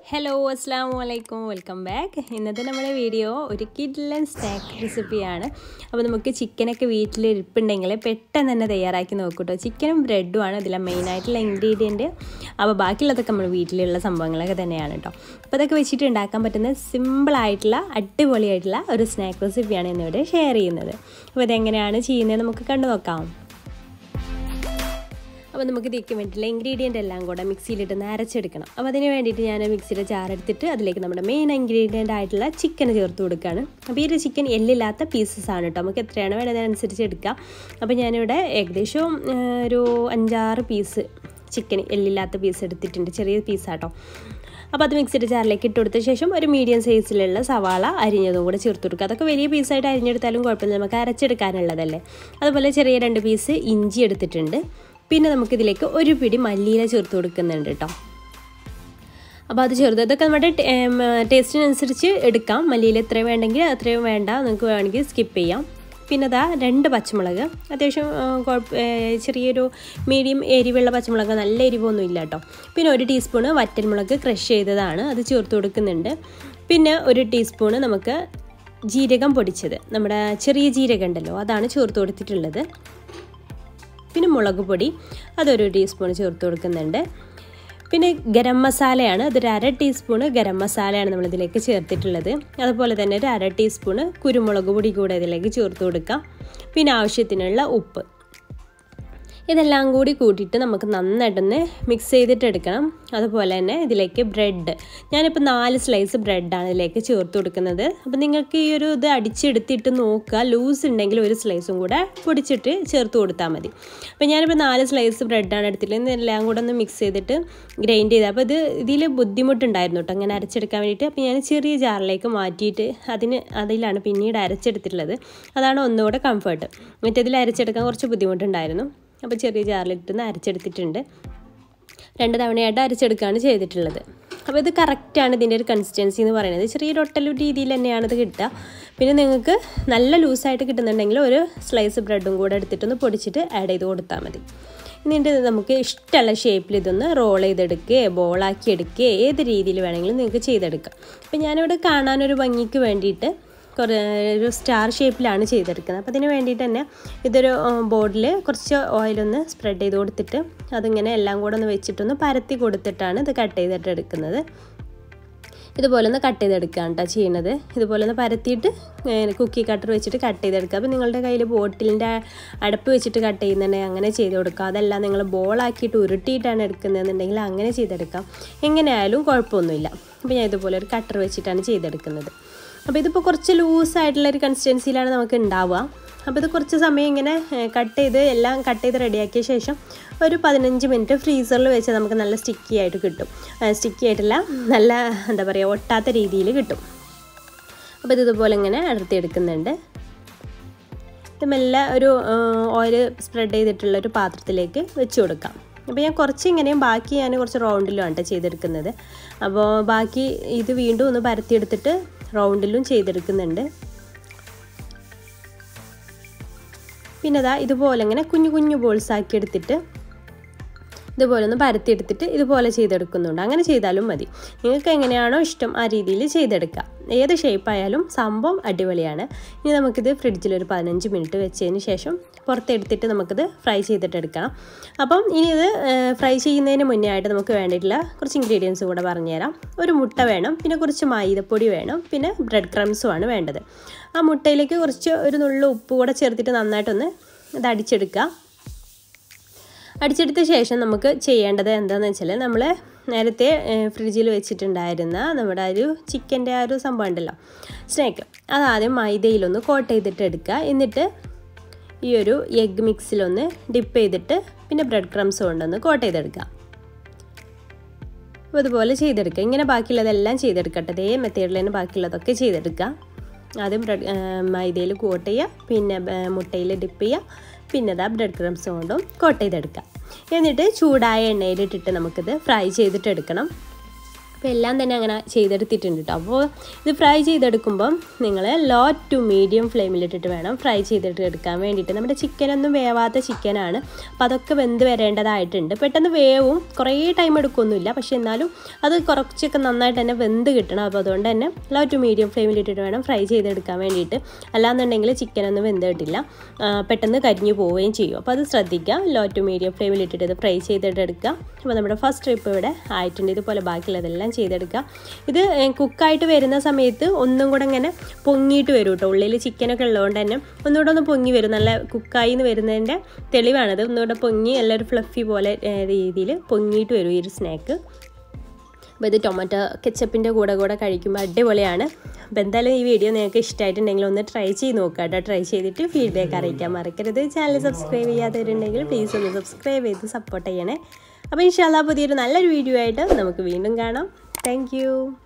hello അസ്സാം വലൈക്കും welcome back ഇന്നത്തെ നമ്മുടെ വീഡിയോ ഒരു കിഡ്ലൻ സ്നാക്ക് റെസിപ്പിയാണ് അപ്പോൾ നമുക്ക് ചിക്കനൊക്കെ വീട്ടിൽ ഇരിപ്പുണ്ടെങ്കിൽ പെട്ടെന്ന് തന്നെ തയ്യാറാക്കി നോക്കൂട്ടോ ചിക്കനും ബ്രെഡും ആണ് ഇതിലെ മെയിനായിട്ടുള്ള ഇൻഗ്രീഡിയൻറ്റ് അപ്പോൾ ബാക്കിയുള്ളതൊക്കെ നമ്മൾ വീട്ടിലുള്ള സംഭവങ്ങളൊക്കെ തന്നെയാണ് കേട്ടോ അപ്പോൾ അതൊക്കെ വെച്ചിട്ട് ഉണ്ടാക്കാൻ പറ്റുന്ന സിമ്പിളായിട്ടുള്ള അടിപൊളിയായിട്ടുള്ള ഒരു സ്നാക്ക് റെസിപ്പിയാണ് ഇന്നിവിടെ ഷെയർ ചെയ്യുന്നത് അപ്പോൾ ഇതെങ്ങനെയാണ് ചെയ്യുന്നത് നമുക്ക് കണ്ടു നോക്കാം അപ്പോൾ നമുക്ക് ഇതിലേക്ക് വേണ്ടിയിട്ടുള്ള ഇൻഗ്രീഡിയൻ്റ് എല്ലാം കൂടെ മിക്സിയിലിട്ട് അരച്ചെടുക്കണം അപ്പോൾ അതിന് വേണ്ടിയിട്ട് ഞാൻ മിക്സിയുടെ ചാറെടുത്തിട്ട് അതിലേക്ക് നമ്മുടെ മെയിൻ ഇൻഗ്രീഡിയൻ്റ് ആയിട്ടുള്ള ചിക്കൻ ചേർത്ത് കൊടുക്കുകയാണ് അപ്പോൾ ഈ ഒരു ചിക്കൻ എല്ലില്ലാത്ത പീസസ് ആണ് കേട്ടോ നമുക്ക് എത്രയാണ് വേണ്ടത് അതനുസരിച്ച് എടുക്കാം അപ്പോൾ ഞാനിവിടെ ഏകദേശം ഒരു അഞ്ചാറ് പീസ് ചിക്കൻ എല്ലില്ലാത്ത പീസ് എടുത്തിട്ടുണ്ട് ചെറിയ പീസാട്ടോ അപ്പോൾ അത് മിക്സിയുടെ ജാറിലേക്ക് ഇട്ട് കൊടുത്ത ശേഷം ഒരു മീഡിയം സൈസിലുള്ള സവാള അരിഞ്ഞതും കൂടെ ചേർത്ത് കൊടുക്കുക അതൊക്കെ വലിയ പീസായിട്ട് അരിഞ്ഞെടുത്താലും കുഴപ്പമില്ല നമുക്ക് അരച്ചെടുക്കാനുള്ളതല്ലേ അതുപോലെ ചെറിയ രണ്ട് പീസ് ഇഞ്ചി എടുത്തിട്ടുണ്ട് പിന്നെ നമുക്കിതിലേക്ക് ഒരു പിടി മല്ലിയില ചേർത്ത് കൊടുക്കുന്നുണ്ട് കേട്ടോ അപ്പോൾ അത് ചെറുത് ഇതൊക്കെ നമ്മുടെ ടേസ്റ്റിനനുസരിച്ച് എടുക്കാം മല്ലിയില എത്രയും വേണ്ടെങ്കിൽ അത്രയും വേണ്ട നിങ്ങൾക്ക് വേണമെങ്കിൽ സ്കിപ്പ് ചെയ്യാം പിന്നെ അതാ രണ്ട് പച്ചമുളക് അത്യാവശ്യം കുഴപ്പ ചെറിയൊരു മീഡിയം എരിവുള്ള പച്ചമുളക് നല്ല എരിവൊന്നും ഇല്ല കേട്ടോ പിന്നെ ഒരു ടീസ്പൂണ് വറ്റൽമുളക് ക്രഷ് ചെയ്തതാണ് അത് ചേർത്ത് കൊടുക്കുന്നുണ്ട് പിന്നെ ഒരു ടീസ്പൂണ് നമുക്ക് ജീരകം പൊടിച്ചത് നമ്മുടെ ചെറിയ ജീരകം ഉണ്ടല്ലോ അതാണ് ചേർത്ത് കൊടുത്തിട്ടുള്ളത് പിന്നെ മുളക് പൊടി അതൊരു ടീസ്പൂൺ ചേർത്ത് കൊടുക്കുന്നുണ്ട് പിന്നെ ഗരം മസാലയാണ് അതൊരു അര ടീസ്പൂണ് ഗരം മസാലയാണ് നമ്മളിതിലേക്ക് ചേർത്തിട്ടുള്ളത് അതുപോലെ തന്നെ ഒരു അര ടീസ്പൂണ് കുരുമുളക് പൊടി കൂടെ ഇതിലേക്ക് ചേർത്ത് കൊടുക്കാം പിന്നെ ആവശ്യത്തിനുള്ള ഉപ്പ് ഇതെല്ലാം കൂടി കൂട്ടിയിട്ട് നമുക്ക് നന്നായിട്ടൊന്ന് മിക്സ് ചെയ്തിട്ട് എടുക്കണം അതുപോലെ തന്നെ ഇതിലേക്ക് ബ്രെഡ് ഞാനിപ്പോൾ നാല് സ്ലൈസ് ബ്രെഡാണ് ഇതിലേക്ക് ചേർത്ത് കൊടുക്കുന്നത് അപ്പോൾ നിങ്ങൾക്ക് ഈ ഒരു ഇത് അടിച്ചെടുത്തിട്ട് നോക്കുക ലൂസ് ഉണ്ടെങ്കിൽ ഒരു സ്ലൈസും കൂടെ പൊടിച്ചിട്ട് ചേർത്ത് കൊടുത്താൽ മതി അപ്പോൾ ഞാനിപ്പോൾ നാല് സ്ലൈസ് ബ്രെഡാണ് എടുത്തിട്ടുള്ളത് ഇതെല്ലാം കൂടെ ഒന്ന് മിക്സ് ചെയ്തിട്ട് ഗ്രൈൻഡ് ചെയ്ത് അപ്പോൾ ഇത് ഇതിൽ ബുദ്ധിമുട്ടുണ്ടായിരുന്നു കേട്ടോ അങ്ങനെ അരച്ചെടുക്കാൻ വേണ്ടിയിട്ട് അപ്പോൾ ഞാൻ ചെറിയ ജാറിലേക്ക് മാറ്റിയിട്ട് അതിന് അതിലാണ് പിന്നീട് അരച്ചെടുത്തിട്ടുള്ളത് അതാണ് ഒന്നുകൂടെ കംഫർട്ട് മറ്റേതിൽ അരച്ചെടുക്കാൻ കുറച്ച് ബുദ്ധിമുട്ടുണ്ടായിരുന്നു അപ്പോൾ ചെറിയ ജാറിലിട്ട് അരച്ചെടുത്തിട്ടുണ്ട് രണ്ട് തവണയായിട്ട് അരച്ചെടുക്കുകയാണ് ചെയ്തിട്ടുള്ളത് അപ്പോൾ ഇത് കറക്റ്റാണ് ഇതിൻ്റെ ഒരു കൺസിസ്റ്റൻസി എന്ന് പറയുന്നത് ചെറിയൊരു ഒട്ടൽ രീതിയിൽ തന്നെയാണ് ഇത് കിട്ടുക പിന്നെ നിങ്ങൾക്ക് നല്ല ലൂസായിട്ട് കിട്ടുന്നുണ്ടെങ്കിൽ ഒരു സ്ലൈസ് ബ്രെഡും കൂടെ എടുത്തിട്ടൊന്ന് പൊടിച്ചിട്ട് ആഡ് ചെയ്ത് കൊടുത്താൽ മതി എന്നിട്ട് നമുക്ക് ഇഷ്ടമുള്ള ഷേപ്പിൽ ഇതൊന്ന് റോൾ ചെയ്തെടുക്കുക ബോളാക്കി എടുക്കുക ഏത് രീതിയിൽ വേണമെങ്കിലും നിങ്ങൾക്ക് ചെയ്തെടുക്കാം അപ്പോൾ ഞാനിവിടെ കാണാനൊരു ഭംഗിക്ക് വേണ്ടിയിട്ട് കുറേ ഒരു സ്റ്റാർ ഷേപ്പിലാണ് ചെയ്തെടുക്കുന്നത് അപ്പോൾ അതിന് വേണ്ടിയിട്ട് തന്നെ ഇതൊരു ബോർഡിൽ കുറച്ച് ഓയിലൊന്ന് സ്പ്രെഡ് ചെയ്ത് കൊടുത്തിട്ട് അതിങ്ങനെ എല്ലാം കൂടെ ഒന്ന് വെച്ചിട്ടൊന്ന് പരത്തി കൊടുത്തിട്ടാണ് ഇത് കട്ട് ചെയ്തിട്ട് എടുക്കുന്നത് ഇതുപോലെ ഒന്ന് കട്ട് ചെയ്തെടുക്കുകയാണ് കേട്ടോ ചെയ്യുന്നത് ഇതുപോലെ ഒന്ന് പരത്തിയിട്ട് കുക്കി കട്ടർ വെച്ചിട്ട് കട്ട് ചെയ്തെടുക്കുക അപ്പോൾ നിങ്ങളുടെ കയ്യിൽ ബോട്ടിലിൻ്റെ അടപ്പ് വെച്ചിട്ട് കട്ട് ചെയ്യുന്നുണ്ടെങ്കിൽ അങ്ങനെ ചെയ്ത് കൊടുക്കുക അതല്ല നിങ്ങൾ ബോളാക്കിയിട്ട് ഉരുട്ടിയിട്ടാണ് എടുക്കുന്നതെന്നുണ്ടെങ്കിൽ അങ്ങനെ ചെയ്തെടുക്കാം എങ്ങനെയായാലും കുഴപ്പമൊന്നുമില്ല അപ്പോൾ ഞാൻ ഇതുപോലെ ഒരു കട്ടർ വെച്ചിട്ടാണ് ചെയ്തെടുക്കുന്നത് അപ്പോൾ ഇതിപ്പോൾ കുറച്ച് ലൂസായിട്ടുള്ള ഒരു കൺസിസ്റ്റൻസിയിലാണ് നമുക്ക് ഉണ്ടാവുക അപ്പോൾ ഇത് കുറച്ച് സമയം ഇങ്ങനെ കട്ട് ചെയ്ത് എല്ലാം കട്ട് ചെയ്ത് റെഡിയാക്കിയ ശേഷം ഒരു പതിനഞ്ച് മിനിറ്റ് ഫ്രീസറിൽ വെച്ച് നമുക്ക് നല്ല സ്റ്റിക്കി ആയിട്ട് കിട്ടും സ്റ്റിക്കി ആയിട്ടല്ല നല്ല എന്താ പറയുക ഒട്ടാത്ത രീതിയിൽ കിട്ടും അപ്പോൾ ഇത് ഇതുപോലെ ഇങ്ങനെ അടർത്തിയെടുക്കുന്നുണ്ട് ഇത് മെല്ലെ ഒരു ഓയിൽ സ്പ്രെഡ് ചെയ്തിട്ടുള്ള ഒരു പാത്രത്തിലേക്ക് വെച്ച് കൊടുക്കാം അപ്പോൾ ഞാൻ കുറച്ച് ഇങ്ങനെയും ബാക്കി ഞാൻ കുറച്ച് റൗണ്ടിലും ആണ് ചെയ്തെടുക്കുന്നത് അപ്പോൾ ബാക്കി ഇത് വീണ്ടും ഒന്ന് പരത്തിയെടുത്തിട്ട് റൗണ്ടിലും ചെയ്തെടുക്കുന്നുണ്ട് പിന്നെ അതാ ഇതുപോലെ ഇങ്ങനെ കുഞ്ഞു കുഞ്ഞു ബോൾസ് ആക്കി എടുത്തിട്ട് ഇതുപോലെ ഒന്ന് പരത്തിയെടുത്തിട്ട് ഇതുപോലെ ചെയ്തെടുക്കുന്നുണ്ട് അങ്ങനെ ചെയ്താലും മതി നിങ്ങൾക്ക് എങ്ങനെയാണോ ഇഷ്ടം ആ രീതിയിൽ ചെയ്തെടുക്കാം ഏത് ഷേപ്പായാലും സംഭവം അടിപൊളിയാണ് ഇനി നമുക്കിത് ഫ്രിഡ്ജിൽ ഒരു പതിനഞ്ച് മിനിറ്റ് വെച്ചതിന് ശേഷം പുറത്തെടുത്തിട്ട് നമുക്കിത് ഫ്രൈ ചെയ്തിട്ട് എടുക്കണം അപ്പം ഇനി ഇത് ഫ്രൈ ചെയ്യുന്നതിന് മുന്നേ ആയിട്ട് നമുക്ക് വേണ്ടിയിട്ടുള്ള കുറച്ച് ഇൻഗ്രീഡിയൻസ് കൂടെ പറഞ്ഞുതരാം ഒരു മുട്ട വേണം പിന്നെ കുറച്ച് മൈദപ്പൊടി വേണം പിന്നെ ബ്രെഡ് ക്രംസുമാണ് വേണ്ടത് ആ മുട്ടയിലേക്ക് കുറച്ച് ഒരു നുള്ളു ഉപ്പ് കൂടെ ചേർത്തിട്ട് നന്നായിട്ടൊന്ന് ഇത് അടിച്ചെടുക്കുക അടിച്ചെടുത്ത ശേഷം നമുക്ക് ചെയ്യേണ്ടത് എന്താണെന്ന് വെച്ചാൽ നമ്മൾ നേരത്തെ ഫ്രിഡ്ജിൽ വെച്ചിട്ടുണ്ടായിരുന്ന നമ്മുടെ ഒരു ചിക്കൻ്റെ ആ ഒരു സംഭവം ഉണ്ടല്ലോ സ്നാക്ക് അതാദ്യം മൈദയിലൊന്ന് കോട്ട് ചെയ്തിട്ട് എടുക്കുക എന്നിട്ട് ഈ ഒരു എഗ് മിക്സിലൊന്ന് ഡിപ്പ് ചെയ്തിട്ട് പിന്നെ ബ്രെഡ് ക്രംസ് കൊണ്ടൊന്ന് കോട്ട് ചെയ്തെടുക്കുക അപ്പോൾ ഇതുപോലെ ചെയ്തെടുക്കുക ഇങ്ങനെ ബാക്കിയുള്ളതെല്ലാം ചെയ്തെടുക്കട്ടെ അതേ മെത്തേഡിൽ തന്നെ ബാക്കിയുള്ളതൊക്കെ ചെയ്തെടുക്കുക ആദ്യം ബ്രെഡ് മൈദയിൽ കോട്ട് ചെയ്യുക പിന്നെ മുട്ടയിൽ ഡിപ്പ് ചെയ്യുക പിന്നെ അതാ ബ്രെഡ് ക്രംസ് കൊണ്ടും കോട്ട് ചെയ്തെടുക്കുക എന്നിട്ട് ചൂടായ എണ്ണയിലിട്ടിട്ട് നമുക്കിത് ഫ്രൈ ചെയ്തിട്ട് എടുക്കണം അപ്പോൾ എല്ലാം തന്നെ അങ്ങനെ ചെയ്തെടുത്തിട്ടുണ്ട് കേട്ടോ അപ്പോൾ ഇത് ഫ്രൈ ചെയ്തെടുക്കുമ്പം നിങ്ങൾ ലോ ടു മീഡിയം ഫ്ലെയിമിലിട്ടിട്ട് വേണം ഫ്രൈ ചെയ്തിട്ട് എടുക്കാൻ വേണ്ടിയിട്ട് നമ്മുടെ ചിക്കനൊന്നും വേവാത്ത ചിക്കനാണ് അപ്പോൾ അതൊക്കെ വെന്ത് വരേണ്ടതായിട്ടുണ്ട് പെട്ടെന്ന് വേവും കുറേ ടൈം എടുക്കൊന്നുമില്ല പക്ഷേ എന്നാലും അത് കുറച്ചൊക്കെ നന്നായിട്ട് തന്നെ വെന്ത് കിട്ടണം അപ്പോൾ അതുകൊണ്ട് തന്നെ ലോ ടു മീഡിയം ഫ്ലെയിമിലിട്ടിട്ട് വേണം ഫ്രൈ ചെയ്തെടുക്കാൻ വേണ്ടിയിട്ട് അല്ലാന്നുണ്ടെങ്കിൽ ചിക്കനൊന്നും വെന്ത് കിട്ടില്ല പെട്ടെന്ന് കരിഞ്ഞു പോവുകയും ചെയ്യും അപ്പോൾ അത് ശ്രദ്ധിക്കുക ലോ ടു മീഡിയം ഫ്ലെയിമിലിട്ടിട്ട് ഇത് ഫ്രൈ ചെയ്തിട്ട് എടുക്കുക അപ്പോൾ നമ്മുടെ ഫസ്റ്റ് ട്രിപ്പ് ഇവിടെ ആയിട്ടുണ്ട് ഇതുപോലെ ബാക്കിയുള്ളതെല്ലാം ചെയ്തെടുക്കുക ഇത് കുക്കായിട്ട് വരുന്ന സമയത്ത് ഒന്നും കൂടെ ഇങ്ങനെ പൊങ്ങിയിട്ട് വരും കേട്ടോ ഉള്ളിൽ ചിക്കനൊക്കെ ഉള്ളതുകൊണ്ട് തന്നെ ഒന്നുകൂടെ ഒന്ന് പൊങ്ങി വരും നല്ല കുക്കായി എന്ന് വരുന്നതിൻ്റെ തെളിവാണത് ഒന്നുകൂടെ പൊങ്ങി എല്ലാവരും ഫ്ലഫി പോലെ രീതിയിൽ പൊങ്ങിയിട്ട് വരും ഈ ഒരു സ്നാക്ക് അപ്പോൾ ഇത് ടൊമാറ്റോ കെച്ചപ്പിൻ്റെ കൂടെ കൂടെ കഴിക്കുമ്പോൾ അടിപൊളിയാണ് അപ്പോൾ എന്തായാലും ഈ വീഡിയോ നിങ്ങൾക്ക് ഇഷ്ടമായിട്ടുണ്ടെങ്കിൽ ഒന്ന് ട്രൈ ചെയ്ത് നോക്കുക കേട്ടോ ട്രൈ ചെയ്തിട്ട് ഫീഡ്ബാക്ക് അറിയിക്കാൻ മറക്കരുത് ചാനൽ സബ്സ്ക്രൈബ് ചെയ്യാത്തവരുണ്ടെങ്കിൽ പ്ലീസ് ഒന്ന് സബ്സ്ക്രൈബ് ചെയ്ത് സപ്പോർട്ട് ചെയ്യണേ അപ്പോൾ ഇൻഷാല്ല പുതിയൊരു നല്ലൊരു വീഡിയോ ആയിട്ട് നമുക്ക് വീണ്ടും കാണാം താങ്ക്